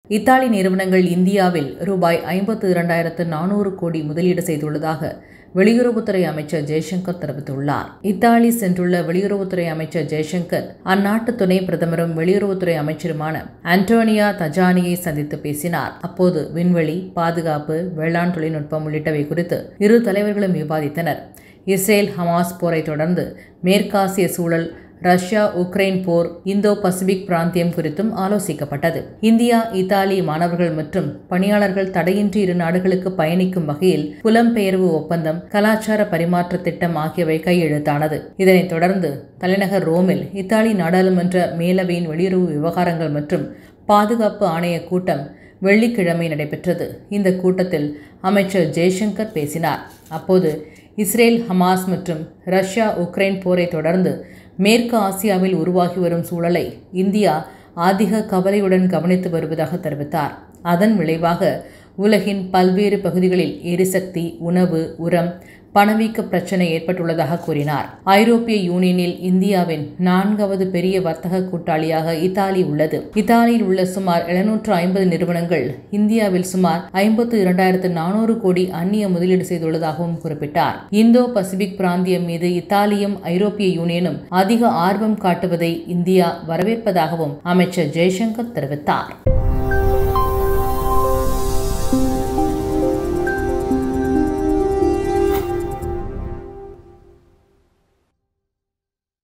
Italy நிறுவனங்கள் இந்தியாவில் ரூபாய் ஐம்பத்து இரண்டாயிரத்து நானூறு கோடி முதலீடு செய்துள்ளதாக வெளியுறவுத்துறை அமைச்சர் ஜெய்சங்கர் தெரிவித்துள்ளார் இத்தாலி சென்றுள்ள வெளியுறவுத்துறை அமைச்சர் ஜெய்சங்கர் அந்நாட்டு துணை பிரதமரும் வெளியுறவுத்துறை அமைச்சருமான ஆண்டோனியா தஜானியை சந்தித்து பேசினார் அப்போது விண்வெளி பாதுகாப்பு வேளாண் தொழில்நுட்பம் உள்ளிட்டவை குறித்து இரு தலைவர்களும் விவாதித்தனர் இஸ்ரேல் ஹமாஸ் போரை தொடர்ந்து மேற்காசிய சூழல் ரஷ்யா உக்ரைன் போர் இந்தோ பசிபிக் பிராந்தியம் குறித்தும் ஆலோசிக்கப்பட்டது இந்தியா இத்தாலி மாணவர்கள் மற்றும் பணியாளர்கள் தடையின்றி இரு நாடுகளுக்கு பயணிக்கும் வகையில் புலம்பெயர்வு ஒப்பந்தம் கலாச்சார பரிமாற்ற திட்டம் ஆகியவை கையெழுத்தானது இதனைத் தொடர்ந்து தலைநகர் ரோமில் இத்தாலி நாடாளுமன்ற மேலவையின் வெளியுறவு விவகாரங்கள் மற்றும் பாதுகாப்பு ஆணைய கூட்டம் வெள்ளிக்கிழமை நடைபெற்றது இந்த கூட்டத்தில் அமைச்சர் ஜெய்சங்கர் பேசினார் அப்போது இஸ்ரேல் ஹமாஸ் மற்றும் ரஷ்யா உக்ரைன் போரை தொடர்ந்து மேற்கு ஆசியாவில் உருவாகி வரும் சூழலை இந்தியா அதிக கவலையுடன் கவனித்து வருவதாக தெரிவித்தார் அதன் விளைவாக உலகின் பல்வேறு பகுதிகளில் எரிசக்தி உணவு உரம் பணவீக்க பிரச்சனை ஏற்பட்டுள்ளதாக கூறினார் ஐரோப்பிய யூனியனில் இந்தியாவின் நான்காவது பெரிய வர்த்தக கூட்டாளியாக இத்தாலி உள்ளது இத்தாலியில் உள்ள சுமார் எழுநூற்று ஐம்பது நிறுவனங்கள் இந்தியாவில் சுமார் ஐம்பத்து இரண்டாயிரத்து நானூறு கோடி அந்நிய முதலீடு செய்துள்ளதாகவும் குறிப்பிட்டார் இந்தோ பசிபிக் பிராந்தியம் மீது இத்தாலியும் ஐரோப்பிய யூனியனும் அதிக ஆர்வம் காட்டுவதை இந்தியா வரவேற்பதாகவும் அமைச்சர் ஜெய்சங்கர் தெரிவித்தார்